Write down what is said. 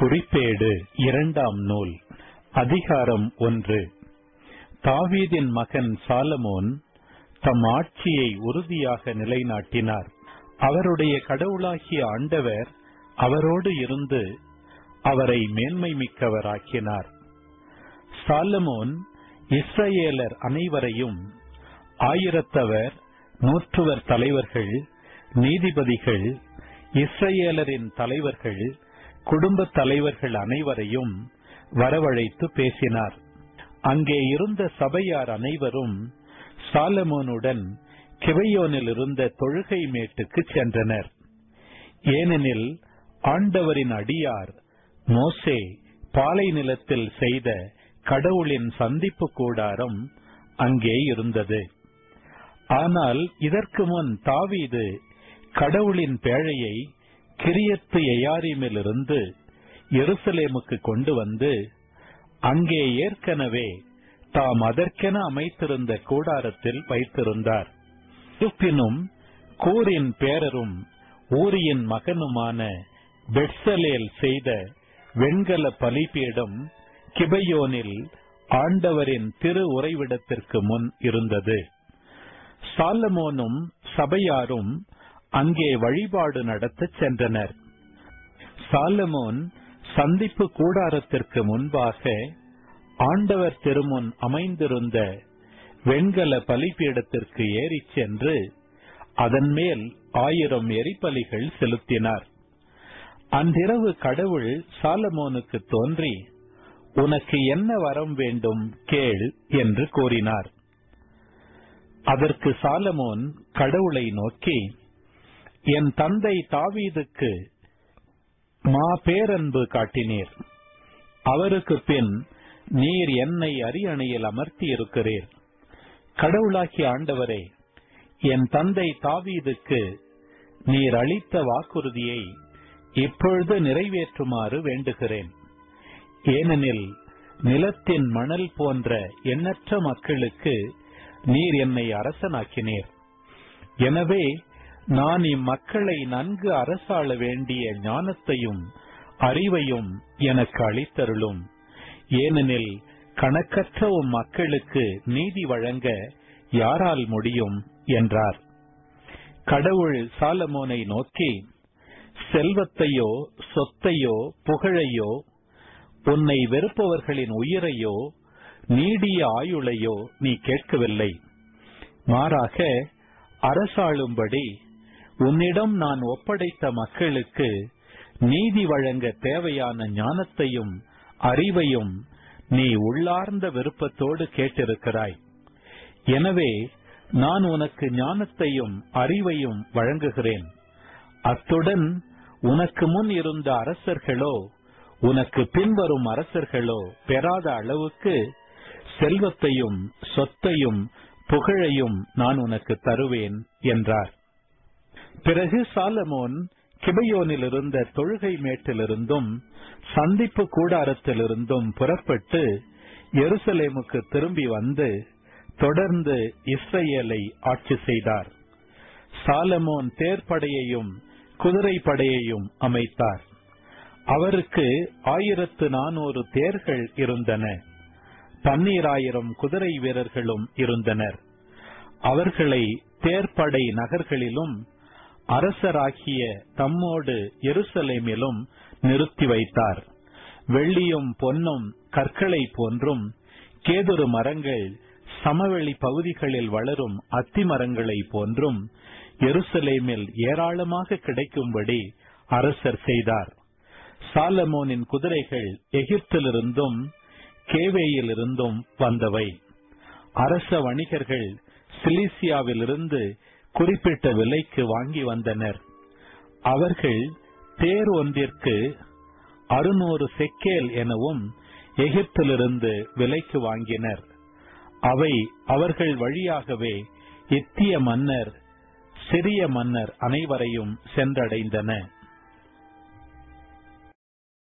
குறிப்பேடு இரண்டாம் நூல் அதிகாரம் ஒன்று தாவீதின் மகன் சாலமோன் தம் ஆட்சியை உறுதியாக நிலைநாட்டினார் அவருடைய கடவுளாகிய ஆண்டவர் அவரோடு இருந்து அவரை மேன்மை மிக்கவராக்கினார் சாலமோன் இஸ்ரவேலர் அனைவரையும் ஆயிரத்தவர் நூற்றுவர் தலைவர்கள் நீதிபதிகள் இஸ்ரவேலரின் தலைவர்கள் குடும்பத் தலைவர்கள் அனைவரையும் வரவழைத்து பேசினார் அங்கே இருந்த சபையார் அனைவரும் சாலமோனுடன் கிவையோனில் இருந்த தொழுகை மேட்டுக்கு சென்றனர் ஏனெனில் ஆண்டவரின் அடியார் மோசே பாலை நிலத்தில் செய்த கடவுளின் சந்திப்பு கூடாரம் அங்கே இருந்தது ஆனால் இதற்கு முன் தாவீது கடவுளின் பேழையை கிரியத்து எயாரிமிலிருந்து எருசலேமுக்கு கொண்டு வந்து அங்கே ஏற்கனவே தாம் அதற்கென அமைத்திருந்த கூடாரத்தில் வைத்திருந்தார் இருப்பினும் கூரின் பேரரும் ஊரியின் மகனுமான பெட்சலேல் செய்த வெண்கல பலிபீடம் கிபையோனில் ஆண்டவரின் திரு உறைவிடத்திற்கு முன் இருந்தது சாலமோனும் சபையாரும் அங்கே வழிபாடு நடத்தச் சென்றனர் சாலமோன் சந்திப்பு கூடாரத்திற்கு முன்பாக ஆண்டவர் திருமுன் அமைந்திருந்த வெண்கல பலிபீடத்திற்கு ஏறிச் சென்று அதன் மேல் ஆயிரம் எரிபலிகள் செலுத்தினார் அன்றிரவு கடவுள் சாலமோனுக்கு தோன்றி உனக்கு என்ன வரம் வேண்டும் கேள் என்று கூறினார் அதற்கு சாலமோன் கடவுளை நோக்கி என் தந்தை தாவீதுக்கு மா பேரன்பு காட்டினீர் அவருக்கு பின் நீர் என்னை அரியணையில் அமர்த்தி இருக்கிறீர் கடவுளாகிய ஆண்டவரே என் தந்தை தாவீதுக்கு நீர் அளித்த வாக்குறுதியை இப்பொழுது நிறைவேற்றுமாறு வேண்டுகிறேன் ஏனெனில் நிலத்தின் மணல் போன்ற எண்ணற்ற மக்களுக்கு நீர் என்னை அரசனாக்கினீர் எனவே நான் இம்மக்களை நன்கு அரசாள வேண்டிய ஞானத்தையும் அறிவையும் எனக்கு அளித்தருளும் ஏனெனில் கணக்கற்ற உம் மக்களுக்கு நீதி வழங்க யாரால் முடியும் என்றார் கடவுள் சாலமோனை நோக்கி செல்வத்தையோ சொத்தையோ புகழையோ உன்னை வெறுப்பவர்களின் உயிரையோ நீடிய ஆயுளையோ நீ கேட்கவில்லை மாறாக அரசாளும்படி உன்னிடம் நான் ஒப்படைத்த மக்களுக்கு நீதி வழங்க தேவையான ஞானத்தையும் அறிவையும் நீ உள்ளார்ந்த விருப்பத்தோடு கேட்டிருக்கிறாய் எனவே நான் உனக்கு ஞானத்தையும் அறிவையும் வழங்குகிறேன் அத்துடன் உனக்கு முன் இருந்த அரசர்களோ உனக்கு பின்வரும் அரசர்களோ பெறாத அளவுக்கு செல்வத்தையும் சொத்தையும் புகழையும் நான் உனக்கு தருவேன் என்றார் பிறகு சாலமோன் கிபையோனில் இருந்த தொழுகை மேட்டிலிருந்தும் சந்திப்பு கூடாரத்திலிருந்தும் புறப்பட்டு எருசலேமுக்கு திரும்பி வந்து தொடர்ந்து இஸ்ரேலை ஆட்சி செய்தார் சாலமோன் தேர்ப்படையையும் குதிரை படையையும் அமைத்தார் அவருக்கு ஆயிரத்து நானூறு தேர்கள் இருந்தன பன்னீராயிரம் குதிரை வீரர்களும் இருந்தனர் அவர்களை தேர்ப்படை நகர்களிலும் அரசராகிய தம்மோடு எருசலேமிலும் நிறுத்தி வைத்தார் வெள்ளியும் பொன்னும் கற்களை போன்றும் கேதுரு மரங்கள் சமவெளி பகுதிகளில் வளரும் அத்தி மரங்களை போன்றும் எருசலேமில் ஏராளமாக கிடைக்கும்படி அரசர் செய்தார் சாலமோனின் குதிரைகள் எகிப்திலிருந்தும் கேவேயிலிருந்தும் வந்தவை அரச வணிகர்கள் சிலிசியாவிலிருந்து குறிப்பிட்ட விலைக்கு வாங்கி வந்தனர் அவர்கள் தேர் ஒன்றிற்கு அறுநூறு செக்கேல் எனவும் எகிப்திலிருந்து விலைக்கு வாங்கினர் அவை அவர்கள் வழியாகவே எத்திய மன்னர் சிறிய மன்னர் அனைவரையும் சென்றடைந்தன